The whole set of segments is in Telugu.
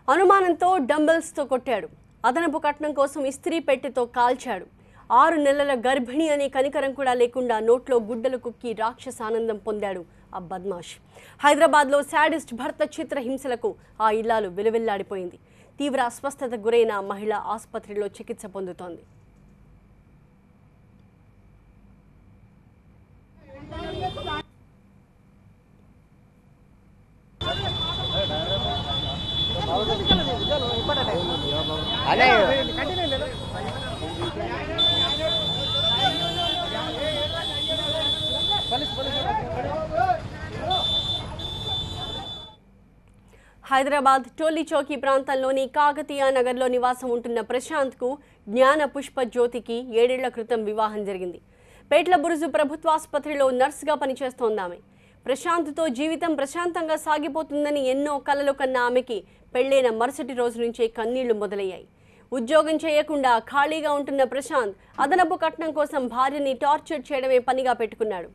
అనుమానంతో డంబెల్స్తో కొట్టాడు అదనపు కట్నం కోసం ఇస్త్రీ పెట్టెతో కాల్చాడు ఆరు నెలల గర్భిణి అనే కనికరం కూడా లేకుండా నోట్లో గుడ్డలు కుక్కి రాక్షస ఆనందం పొందాడు ఆ బద్మాష్ హైదరాబాద్లో శాడిస్ట్ భర్త చిత్ర హింసలకు ఆ ఇల్లాలు విలువిల్లాడిపోయింది తీవ్ర అస్వస్థతకు గురైన ఆ మహిళ ఆసుపత్రిలో చికిత్స పొందుతోంది హైదరాబాద్ టోలీ చౌకీ ప్రాంతంలోని కాకతీయ నగర్లో నివాసం ఉంటున్న ప్రశాంత్కు జ్ఞాన పుష్ప జ్యోతికి ఏడేళ్ల క్రితం వివాహం జరిగింది పేట్ల బురుజు ప్రభుత్వాసుపత్రిలో నర్సుగా పనిచేస్తోంది ఆమె ప్రశాంత్తో జీవితం ప్రశాంతంగా సాగిపోతుందని ఎన్నో కలలు కన్న ఆమెకి పెళ్లైన మరుసటి రోజు నుంచే కన్నీళ్లు మొదలయ్యాయి ఉద్యోగం చేయకుండా ఖాళీగా ఉంటున్న ప్రశాంత్ అదనపు కట్నం కోసం భార్యని టార్చర్ చేయడమే పనిగా పెట్టుకున్నాడు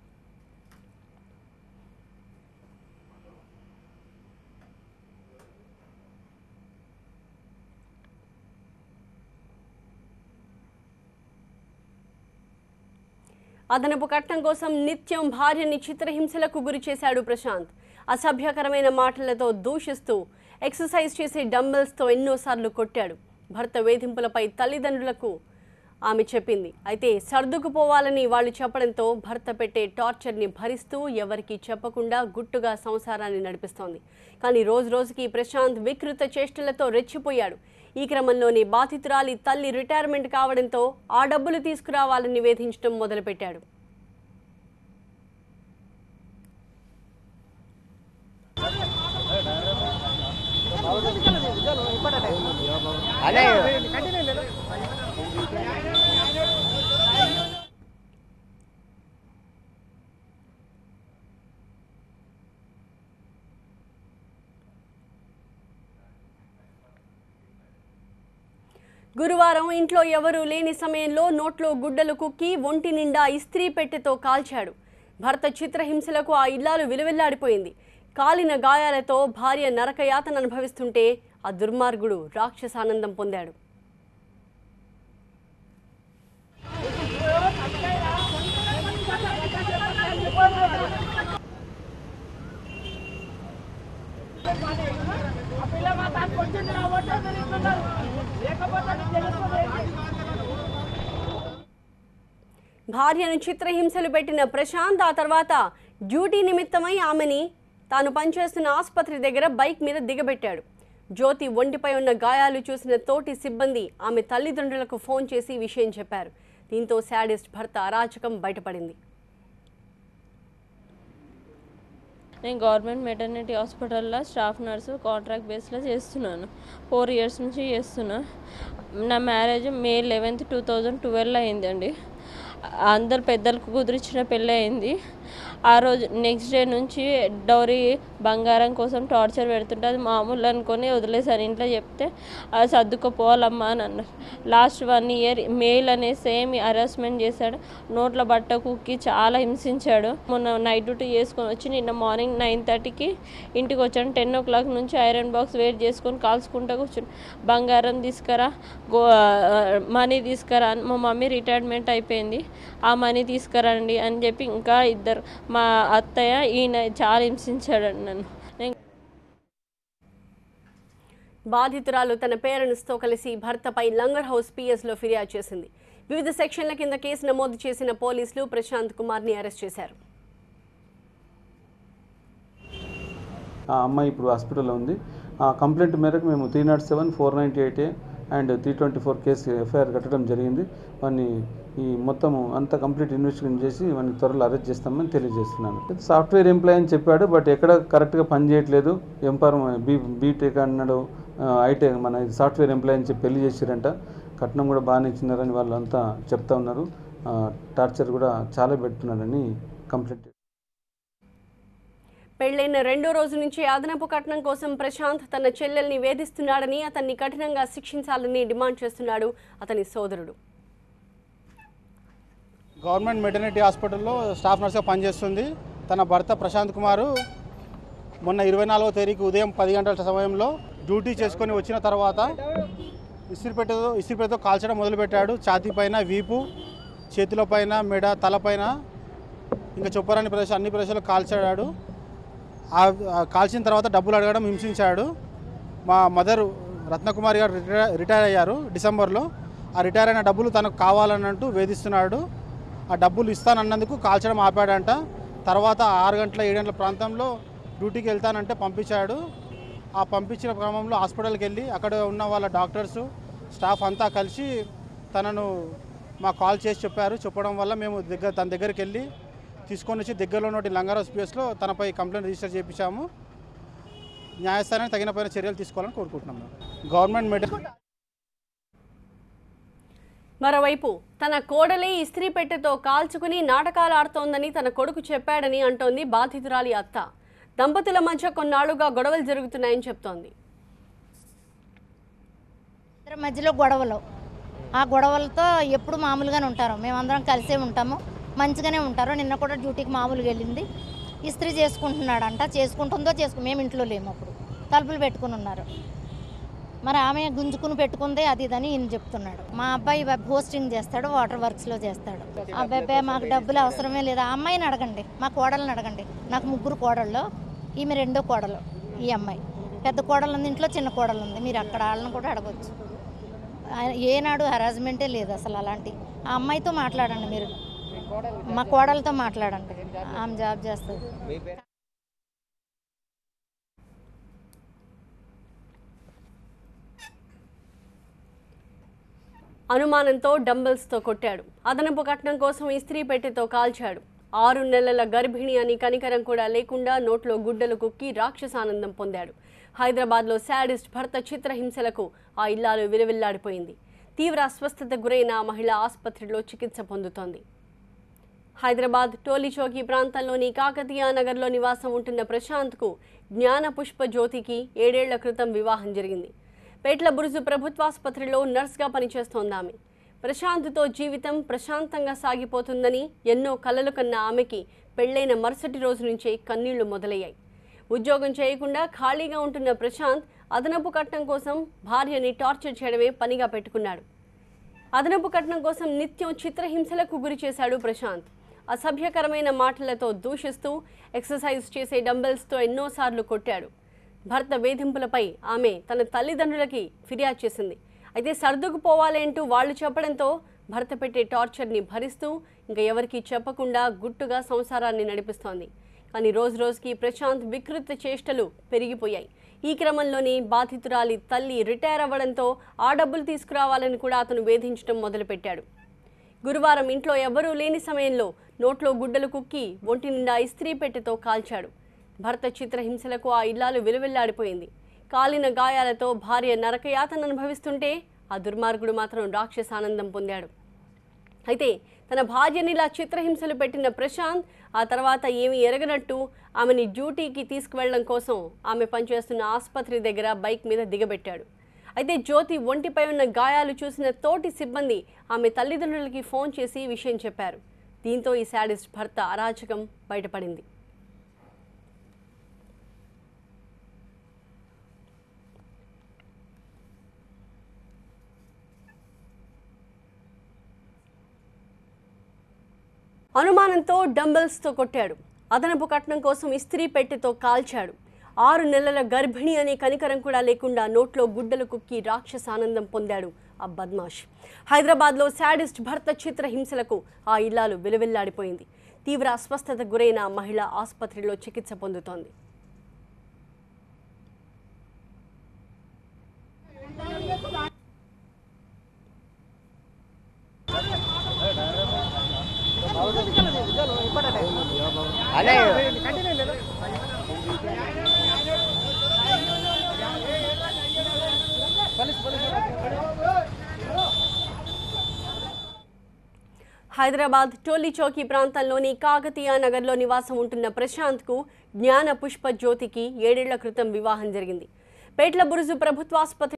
అదనపు కట్నం కోసం నిత్యం భార్యని చిత్రహింసలకు గురి చేశాడు ప్రశాంత్ అసభ్యకరమైన మాటలతో దూషిస్తూ ఎక్సర్సైజ్ చేసే డంబెల్స్తో ఎన్నోసార్లు కొట్టాడు భర్త వేధింపులపై తల్లిదండ్రులకు ఆమె చెప్పింది అయితే సర్దుకుపోవాలని వాళ్ళు చెప్పడంతో భర్త పెట్టే టార్చర్ని భరిస్తూ ఎవరికీ చెప్పకుండా గుట్టుగా సంసారాన్ని నడిపిస్తోంది కానీ రోజు రోజుకి ప్రశాంత్ వికృత చేష్టలతో రెచ్చిపోయాడు ఈ క్రమంలోనే బాధితురాలి తల్లి రిటైర్మెంట్ కావడంతో ఆ డబ్బులు తీసుకురావాలని వేధించడం మొదలుపెట్టాడు గురువారం ఇంట్లో ఎవరూ లేని సమయంలో నోట్లో గుడ్డలు కుక్కి ఒంటి నిండా ఇస్త్రీ పెట్టెతో కాల్చాడు భర్త చిత్రహింసలకు ఆ ఇల్లాలు విలువెల్లాడిపోయింది కాలిన గాయాలతో భార్య నరకయాతన అనుభవిస్తుంటే ఆ దుర్మార్గుడు రాక్షసానందం పొందాడు భార్యను చిత్రహింసలు పెట్టిన ప్రశాంత్ ఆ తర్వాత డ్యూటీ నిమిత్తమై ఆమెని తాను పనిచేస్తున్న ఆసుపత్రి దగ్గర బైక్ మీద దిగబెట్టాడు జ్యోతి ఒంటిపై ఉన్న గాయాలు చూసిన తోటి సిబ్బంది ఆమె తల్లిదండ్రులకు ఫోన్ చేసి విషయం చెప్పారు దీంతో శాడిస్ట్ భర్త అరాచకం బయటపడింది నేను గవర్నమెంట్ మెటర్నిటీ హాస్పిటల్లో స్టాఫ్ నర్సు కాంట్రాక్ట్ బేస్లో చేస్తున్నాను ఫోర్ ఇయర్స్ నుంచి చేస్తున్నా నా marriage May eleventh two thousand twelve అయిందండి అందరు పెద్దలకు కుదిరించిన పెళ్ళి అయింది ఆ రోజు నెక్స్ట్ డే నుంచి డౌరీ బంగారం కోసం టార్చర్ పెడుతుంటే అది మామూలు అనుకొని వదిలేసాను ఇంట్లో చెప్తే అది సర్దుకుపోవాలమ్మా అని అన్నారు లాస్ట్ వన్ ఇయర్ మెయిల్ అనే సేమ్ హరాస్మెంట్ చేశాడు నోట్ల బట్ట కుక్కి చాలా హింసించాడు మొన్న నైట్ డ్యూటీ చేసుకొని వచ్చి నిన్న మార్నింగ్ నైన్ థర్టీకి ఇంటికి వచ్చాను టెన్ ఓ క్లాక్ నుంచి ఐరన్ బాక్స్ వెయిట్ చేసుకొని కాల్చుకుంటూ కూర్చుని బంగారం తీసుకురా గో మనీ తీసుకురా అని మా మమ్మీ రిటైర్మెంట్ అయిపోయింది ఆ మనీ తీసుకురండి అని చెప్పి ఇంకా ఇద్దరు మా అత్తయ్య ఈయన చాలా హింసించాడండి నన్ను నేను బాధితురాలు తన పేరెంట్స్తో కలిసి భర్తపై లంగర్ హౌస్ పిఎస్లో ఫిర్యాదు చేసింది వివిధ సెక్షన్ల కింద కేసు నమోదు చేసిన పోలీసులు ప్రశాంత్ కుమార్ని అరెస్ట్ చేశారు ఆ అమ్మాయి ఇప్పుడు హాస్పిటల్లో ఉంది ఆ కంప్లైంట్ మేరకు మేము three not seven four ninety eight and three twenty four case FIR కట్టడం జరిగింది వాడిని ఈ మొత్తం అంతా కంప్లీట్ ఇన్వెస్టిగేషన్ చేసి వాడిని త్వరలో అరెస్ట్ చేస్తామని తెలియజేస్తున్నాను సాఫ్ట్వేర్ ఎంప్లాయ్ అని చెప్పాడు బట్ ఎక్కడ కరెక్ట్గా పని చేయట్లేదు ఎంపవర్ బీ బీటెక్ అన్నాడు ఐటీ మన సాఫ్ట్వేర్ ఎంప్లాయ్ అని చెప్పి పెళ్లి చేసిరంట కట్నం కూడా బాగానే ఇచ్చినారని వాళ్ళు అంతా చెప్తా ఉన్నారు టార్చర్ కూడా చాలా పెడుతున్నారని కంప్లైంట్ పెళ్లైన రెండో రోజు నుంచి అదనపు కట్నం కోసం ప్రశాంత్ తన చెల్లెల్ని వేధిస్తున్నాడని అతన్ని కఠినంగా శిక్షించాలని డిమాండ్ చేస్తున్నాడు అతని సోదరుడు గవర్నమెంట్ మెటర్నిటీ హాస్పిటల్లో స్టాఫ్ నర్స్గా పనిచేస్తుంది తన భర్త ప్రశాంత్ కుమారు మొన్న ఇరవై నాలుగో తేదీకి ఉదయం పది గంటల సమయంలో డ్యూటీ చేసుకొని వచ్చిన తర్వాత ఇస్త్రీపెట్టెతో ఇస్త్రీపెట్టెతో కాల్చడం మొదలుపెట్టాడు ఛాతీ పైన వీపు చేతుల పైన మెడ తలపైన ఇంకా చెప్పరాని ప్రదేశం అన్ని ప్రదేశాలు కాల్చాడు ఆ ఆ కాల్చిన తర్వాత డబ్బులు అడగడం హింసించాడు మా మదర్ రత్నకుమారి గారు రిటైర్ రిటైర్ అయ్యారు డిసెంబర్లో ఆ రిటైర్ అయిన డబ్బులు తనకు కావాలన్నట్టు వేధిస్తున్నాడు ఆ డబ్బులు ఇస్తానన్నందుకు కాల్చడం ఆపాడంట తర్వాత ఆరు గంటల ఏడు గంటల ప్రాంతంలో డ్యూటీకి వెళ్తానంటే పంపించాడు ఆ పంపించిన క్రమంలో హాస్పిటల్కి వెళ్ళి అక్కడ ఉన్న వాళ్ళ డాక్టర్స్ స్టాఫ్ అంతా కలిసి తనను మా కాల్ చేసి చెప్పారు చెప్పడం వల్ల మేము దగ్గర తన దగ్గరికి వెళ్ళి తీసుకొని వచ్చి దగ్గరలో ఉన్న లంగారావు స్పేస్లో తనపై కంప్లైంట్ రిజిస్టర్ చేయించాము న్యాయస్థానానికి తగిన పైన చర్యలు తీసుకోవాలని కోరుకుంటున్నాం మేము. గవర్నమెంట్ మెడికల్ మరోవైపు తన కోడలే ఇస్త్రీ పెట్టెతో కాల్చుకుని నాటకాలు ఆడుతోందని తన కొడుకు చెప్పాడని అంటోంది బాధితురాలి అత్త దంపతుల మధ్య కొన్నాళ్లుగా గొడవలు జరుగుతున్నాయని చెప్తోంది ఇద్దరి మధ్యలో గొడవలు ఆ గొడవలతో ఎప్పుడు మామూలుగానే ఉంటారు మేమందరం కలిసే ఉంటాము మంచిగానే ఉంటారు నిన్న కూడా డ్యూటీకి మామూలుగా వెళ్ళింది ఇస్త్రీ చేసుకుంటున్నాడంట చేసుకుంటుందో చేసుకు మేము ఇంట్లో లేము అప్పుడు తలుపులు పెట్టుకుని ఉన్నారు మరి ఆమె గుంజుకుని పెట్టుకుందే అది ఇదని ఈయన చెప్తున్నాడు మా అబ్బాయి వెబ్ హోస్టింగ్ చేస్తాడు వాటర్ వర్క్స్లో చేస్తాడు అబ్బాయి మాకు డబ్బులు అవసరమే లేదు ఆ అమ్మాయిని అడగండి మా కోడల్ని అడగండి నాకు ముగ్గురు కోడళ్ళు ఈమె రెండో కోడలు ఈ అమ్మాయి పెద్ద కోడలు ఉంది ఇంట్లో చిన్న కోడలు ఉంది మీరు అక్కడ వాళ్ళని కూడా అడగవచ్చు ఆయన ఏనాడు హరాస్మెంటే లేదు అసలు అలాంటి ఆ అమ్మాయితో మాట్లాడండి మీరు మా కోడలతో మాట్లాడండి ఆమె జాబ్ చేస్తుంది అనుమానంతో డంబెల్స్తో కొట్టాడు అదనపు కట్నం కోసం ఇస్త్రీ పెట్టెతో కాల్చాడు ఆరు నెలల గర్భిణి అని కనికరం కూడా లేకుండా నోట్లో గుడ్డలు కుక్కి రాక్షసానందం పొందాడు హైదరాబాద్లో శాడిస్ట్ భర్త చిత్రహింసలకు ఆ ఇల్లాలు విలువిల్లాడిపోయింది తీవ్ర అస్వస్థతకు గురైన ఆ మహిళ ఆసుపత్రిలో చికిత్స పొందుతోంది హైదరాబాద్ టోలీచౌకీ ప్రాంతంలోని కాకతీయ నగర్లో నివాసం ఉంటున్న ప్రశాంత్కు జ్ఞాన పుష్ప జ్యోతికి ఏడేళ్ల క్రితం వివాహం జరిగింది పేట్ల బురుజు ప్రభుత్వాసుపత్రిలో నర్స్గా పనిచేస్తోంది ఆమె ప్రశాంత్తో జీవితం ప్రశాంతంగా సాగిపోతుందని ఎన్నో కలలు కన్న ఆమెకి పెళ్లైన మరుసటి రోజు నుంచే కన్నీళ్లు మొదలయ్యాయి ఉద్యోగం చేయకుండా ఖాళీగా ఉంటున్న ప్రశాంత్ అదనపు కట్నం కోసం భార్యని టార్చర్ చేయడమే పనిగా పెట్టుకున్నాడు అదనపు కట్నం కోసం నిత్యం చిత్రహింసలకు గురి చేశాడు ప్రశాంత్ అసభ్యకరమైన మాటలతో దూషిస్తూ ఎక్సర్సైజ్ చేసే డంబెల్స్తో ఎన్నోసార్లు కొట్టాడు భర్త వేధింపులపై ఆమె తన తల్లిదండ్రులకి ఫిర్యాదు చేసింది అయితే సర్దుకుపోవాలి అంటూ వాళ్ళు చెప్పడంతో భర్త పెట్టే టార్చర్ని భరిస్తూ ఇంకా ఎవరికీ చెప్పకుండా గుట్టుగా సంసారాన్ని నడిపిస్తోంది కానీ రోజు రోజుకి ప్రశాంత్ వికృత చేష్టలు పెరిగిపోయాయి ఈ క్రమంలోనే బాధితురాలి తల్లి రిటైర్ అవ్వడంతో ఆ డబ్బులు తీసుకురావాలని కూడా అతను వేధించడం మొదలుపెట్టాడు గురువారం ఇంట్లో ఎవరూ లేని సమయంలో నోట్లో గుడ్డలు కుక్కి ఒంటి నిండా ఇస్త్రీ పెట్టెతో కాల్చాడు భర్త చిత్రహింసలకు ఆ ఇల్లాలు విలువెల్లాడిపోయింది కాలిన గాయాలతో భార్య నరకయాతన అనుభవిస్తుంటే ఆ దుర్మార్గుడు మాత్రం రాక్షసానందం పొందాడు అయితే తన భార్యని ఇలా చిత్రహింసలు పెట్టిన ప్రశాంత్ ఆ తర్వాత ఏమీ ఎరగనట్టు ఆమెని డ్యూటీకి తీసుకువెళ్ళడం కోసం ఆమె పనిచేస్తున్న ఆసుపత్రి దగ్గర బైక్ మీద దిగబెట్టాడు అయితే జ్యోతి ఒంటిపై ఉన్న గాయాలు చూసిన తోటి సిబ్బంది ఆమె తల్లిదండ్రులకి ఫోన్ చేసి విషయం చెప్పారు దీంతో ఈ శాడిస్ట్ భర్త అరాచకం బయటపడింది అనుమానంతో డంబెల్స్తో కొట్టాడు అదనపు కట్నం కోసం ఇస్త్రీ పెట్టెతో కాల్చాడు ఆరు నెలల గర్భిణి అనే కనికరం కూడా లేకుండా నోట్లో గుడ్డలు కుక్కి రాక్షసానందం పొందాడు ఆ బద్మాష్ హైదరాబాద్లో శాడిస్ట్ భర్త చిత్ర హింసలకు ఆ ఇల్లాలు విలువెల్లాడిపోయింది తీవ్ర అస్వస్థతకు గురైన ఆ మహిళ ఆసుపత్రిలో చికిత్స పొందుతోంది హైదరాబాద్ టోలీ చౌకీ ప్రాంతంలోని కాకతీయ నగర్లో నివాసం ఉంటున్న ప్రశాంత్కు జ్ఞాన పుష్ప జ్యోతికి ఏడేళ్ల క్రితం వివాహం జరిగింది పేట్ల బురుజు ప్రభుత్వాసుపత్రి